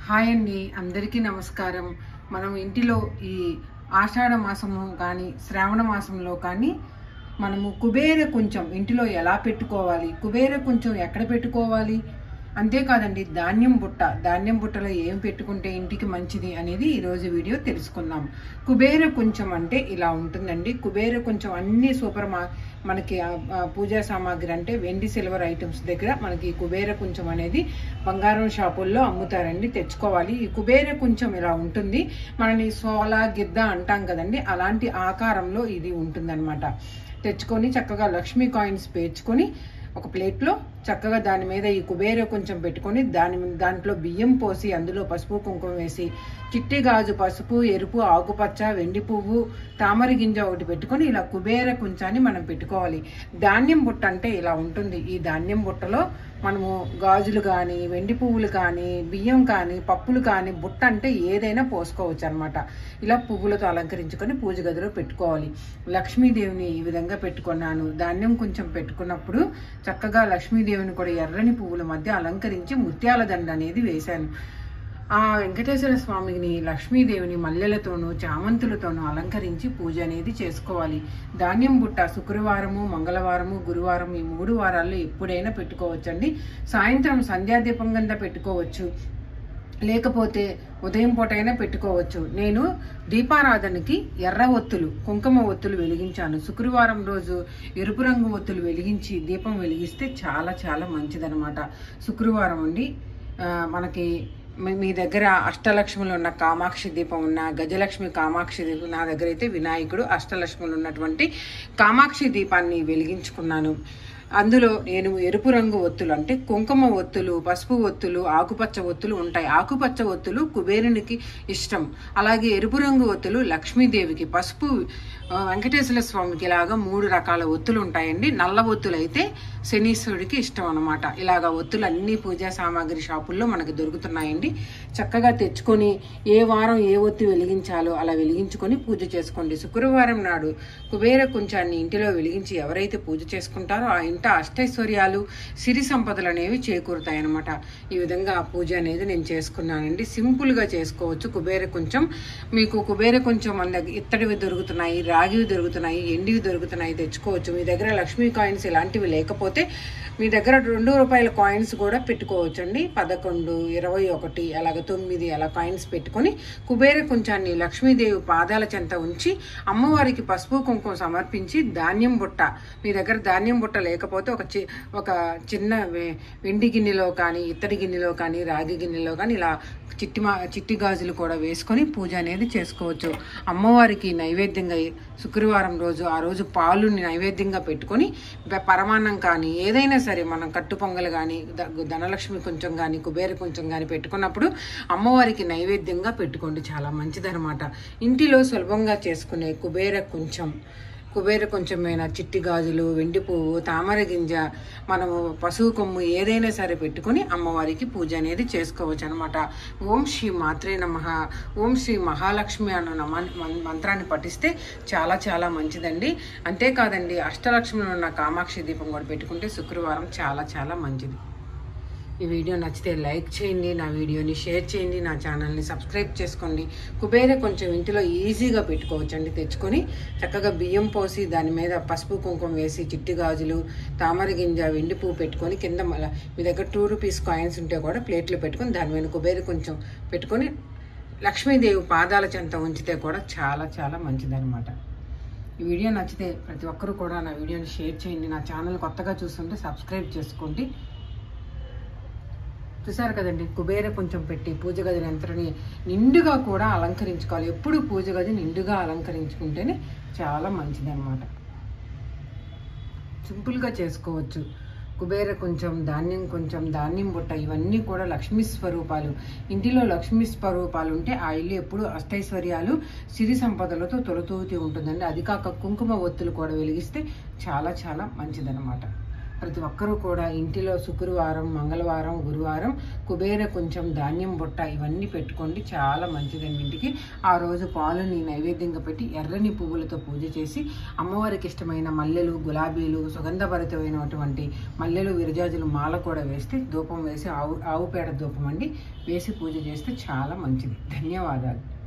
hi అండి అందరికీ నమస్కారం మనం ఇంటిలో ఈ ఆషాఢ మాసము కానీ శ్రావణ మాసంలో కానీ మనము కుబేర కొంచెం ఇంటిలో ఎలా పెట్టుకోవాలి కుబేర కొంచెం ఎక్కడ పెట్టుకోవాలి అంతేకాదండి ధాన్యం బుట్ట ధాన్యం బుట్టలో ఏం పెట్టుకుంటే ఇంటికి మంచిది అనేది ఈరోజు వీడియో తెలుసుకుందాం కుబేర కొంచెం అంటే ఇలా ఉంటుందండి కుబేర కొంచెం అన్ని సూపర్ మా మనకి ఆ, ఆ, పూజా సామాగ్రి అంటే వెండి సిల్వర్ ఐటమ్స్ దగ్గర మనకి ఈ కుబేర కొంచెం అనేది బంగారం షాపుల్లో అమ్ముతారండి తెచ్చుకోవాలి ఈ కుబేర కొంచెం ఇలా ఉంటుంది మనని సోల గిద్ద అంటాం కదండి అలాంటి ఆకారంలో ఇది ఉంటుందన్నమాట తెచ్చుకొని చక్కగా లక్ష్మీ కాయిన్స్ పేర్చుకొని ఒక ప్లేట్లో చక్కగా దాని మీద ఈ కుబేర కొంచెం పెట్టుకొని దాని దాంట్లో బియ్యం పోసి అందులో పసుపు కుంకుమ వేసి చిట్టి గాజు పసుపు ఎరుపు ఆకుపచ్చ వెండి పువ్వు తామర గింజ ఒకటి పెట్టుకొని ఇలా కుబేర కొంచాన్ని మనం పెట్టుకోవాలి ధాన్యం బుట్ట అంటే ఇలా ఉంటుంది ఈ ధాన్యం బుట్టలో మనము గాజులు కానీ వెండి పువ్వులు కానీ బియ్యం కానీ పప్పులు కానీ బుట్ట అంటే ఏదైనా పోసుకోవచ్చు అనమాట ఇలా పువ్వులతో అలంకరించుకొని పూజ గదిలో పెట్టుకోవాలి లక్ష్మీదేవిని ఈ విధంగా పెట్టుకున్నాను ధాన్యం కొంచెం పెట్టుకున్నప్పుడు చక్కగా లక్ష్మీదేవిని కూడా ఎర్రని పువ్వుల మధ్య అలంకరించి ముత్యాల దండ అనేది వేశాను ఆ వెంకటేశ్వర స్వామిని లక్ష్మీదేవిని మల్లెలతోనూ చామంతులతోనూ అలంకరించి పూజ అనేది చేసుకోవాలి ధాన్యం బుట్ట శుక్రవారము మంగళవారము గురువారం ఈ మూడు వారాల్లో ఎప్పుడైనా పెట్టుకోవచ్చండి సాయంత్రం సంధ్యాదీపం కింద పెట్టుకోవచ్చు లేకపోతే ఉదయం పూటైనా పెట్టుకోవచ్చు నేను దీపారాధనకి ఎర్ర ఒత్తులు కుంకుమ ఒత్తులు వెలిగించాను శుక్రవారం రోజు ఎరుపు రంగు ఒత్తులు వెలిగించి దీపం వెలిగిస్తే చాలా చాలా మంచిదనమాట శుక్రవారం అండి ఆ, మనకి మీ- మీ దగ్గర అష్టలక్ష్ములు ఉన్న కామాక్షి దీపం ఉన్న గజలక్ష్మి కామాక్షి దీపం నా దగ్గర అయితే వినాయకుడు అష్టలక్ష్ములు ఉన్నటువంటి కామాక్షి దీపాన్ని వెలిగించుకున్నాను అందులో నేను ఎరుపు రంగు ఒత్తులు అంటే కుంకుమ ఒత్తులు పసుపు ఒత్తులు ఆకుపచ్చ ఒత్తులు ఉంటాయి ఆకుపచ్చ ఒత్తులు కుబేరునికి ఇష్టం అలాగే ఎరుపు రంగు ఒత్తులు లక్ష్మీదేవికి పసుపు ఆ, వెంకటేశ్వర స్వామికి ఇలాగా మూడు రకాల ఒత్తులు ఉంటాయండి నల్ల ఒత్తులు అయితే శనీశ్వరుడికి ఇష్టం అనమాట ఇలాగ ఒత్తులు అన్ని పూజా సామాగ్రి షాపుల్లో మనకు దొరుకుతున్నాయండి చక్కగా తెచ్చుకొని ఏ వారం ఏ ఒత్తి వెలిగించాలో అలా వెలిగించుకొని పూజ చేసుకోండి శుక్రవారం నాడు కుబేర కుంచాన్ని ఇంటిలో వెలిగించి ఎవరైతే పూజ చేసుకుంటారో ఆ ఇంట అష్టైశ్వర్యాలు సిరి సంపదలు అనేవి చేకూరుతాయి అనమాట ఈ విధంగా ఆ పూజ అనేది నేను చేసుకున్నానండి సింపుల్ గా చేసుకోవచ్చు కుబేర కొంచెం మీకు కుబేర కొంచెం మన దగ్గర ఇత్తడివి దొరుకుతున్నాయి రాగివి దొరుకుతున్నాయి ఎండివి దొరుకుతున్నాయి తెచ్చుకోవచ్చు మీ దగ్గర లక్ష్మీ కాయిన్స్ ఇలాంటివి లేకపోతే మీ దగ్గర రెండు రూపాయల కాయిన్స్ కూడా పెట్టుకోవచ్చు అండి పదకొండు ఇరవై ఒకటి అలాగ తొమ్మిది అలా కాయిన్స్ పెట్టుకొని కుబేర కొంచాన్ని లక్ష్మీదేవి పాదాల చెంత ఉంచి అమ్మవారికి పసుపు కుంకుమ సమర్పించి ధాన్యం బుట్ట మీ దగ్గర ధాన్యం బుట్ట లేకపోతే ఒక చి ఒక చిన్న వె- వెండి గిన్నెలో కానీ ఇత్తడి గిన్నెలో కానీ రాగి గిన్నెలో కానీ ఇలా చిట్టి మా చిట్టి గాజులు కూడా వేసుకొని పూజ అనేది చేసుకోవచ్చు అమ్మవారికి నైవేద్యంగా శుక్రవారం రోజు ఆ రోజు పాలుని నైవేద్యంగా పెట్టుకొని బె- పరమాన్నం కానీ ఏదైనా సరే మనం కట్టు పొంగల్ కానీ ద- ధనలక్ష్మి కొంచెం కానీ కుబేర కొంచెం కానీ పెట్టుకున్నప్పుడు అమ్మవారికి నైవేద్యంగా పెట్టుకోండి చాలా మంచిదనమాట ఇంటిలో సులభంగా చేసుకునే కుబేర కొంచెం కుబేర కొంచెమైన చిట్టి గాజులు వెండి పువ్వు తామర గింజ మనము పశువు కొమ్ము ఏదైనా సరే పెట్టుకొని అమ్మవారికి పూజ అనేది చేసుకోవచ్చు అనమాట ఓం శ్రీ మాత్రే నమ ఓం శ్రీ మహాలక్ష్మి అన్న నమ- మన్- మంత్రాన్ని పఠిస్తే చాలా చాలా మంచిదండి అంతేకాదండి అష్టలక్ష్మిలో ఉన్న కామాక్షి దీపం కూడా పెట్టుకుంటే శుక్రవారం చాలా చాలా మంచిది ఈ వీడియో నచ్చితే లైక్ చేయండి నా వీడియోని షేర్ చేయండి నా ఛానల్ని సబ్స్క్రైబ్ చేసుకోండి కుబేర కొంచెం ఇంటిలో ఈజీగా పెట్టుకోవచ్చండి తెచ్చుకొని చక్కగా బియ్యం పోసి దాని మీద పసుపు కుంకుమ వేసి చిట్టి గాజులు తామర గింజ వెండి పువ్వు పెట్టుకొని కింద మళ్ళీ మీ దగ్గర టూ రూపీస్ కాయిన్స్ ఉంటే కూడా ప్లేట్లో పెట్టుకొని దాని మీద కుబేర కొంచెం పెట్టుకొని లక్ష్మీదేవి పాదాల చెంత ఉంచితే కూడా చాలా చాలా మంచిదన్నమాట ఈ వీడియో నచ్చితే ప్రతి ఒక్కరూ కూడా నా వీడియోని షేర్ చేయండి నా ఛానల్ కొత్తగా చూస్తుంటే సబ్స్క్రైబ్ చేసుకోండి చూసారు కదండి కుబేర కొంచెం పెట్టి పూజ గదిని ఎంతని నిండుగా కూడా అలంకరించుకోవాలి ఎప్పుడు పూజ గది నిండుగా అలంకరించుకుంటేనే చాలా మంచిది అనమాట సింపుల్గా చేసుకోవచ్చు కుబేర కొంచెం ధాన్యం కొంచెం ధాన్యం బుట్ట ఇవన్నీ కూడా లక్ష్మీ స్వరూపాలు ఇంటిలో లక్ష్మీ స్వరూపాలు ఉంటే ఆ ఇల్లు ఎప్పుడు అష్టైశ్వర్యాలు సిరి సంపదలతో తొలతూగుతూ ఉంటుందండి అది కాక కుంకుమ ఒత్తులు కూడా వెలిగిస్తే చాలా చాలా మంచిదన్నమాట ప్రతి ఒక్కరూ కూడా ఇంటిలో శుక్రవారం మంగళవారం గురువారం కుబేర కొంచెం ధాన్యం బుట్ట ఇవన్నీ పెట్టుకోండి చాలా మంచిదండి ఇంటికి ఆ రోజు పాలుని నైవేద్యంగా పెట్టి ఎర్రని పువ్వులతో పూజ చేసి అమ్మవారికి ఇష్టమైన మల్లెలు గులాబీలు సుగంధభరితమైనటువంటి మల్లెలు విరజాజులు మాల కూడా వేస్తే ధూపం వేసి ఆవు ఆవు పేడ ధూపం అండి వేసి పూజ చేస్తే చాలా మంచిది ధన్యవాదాలు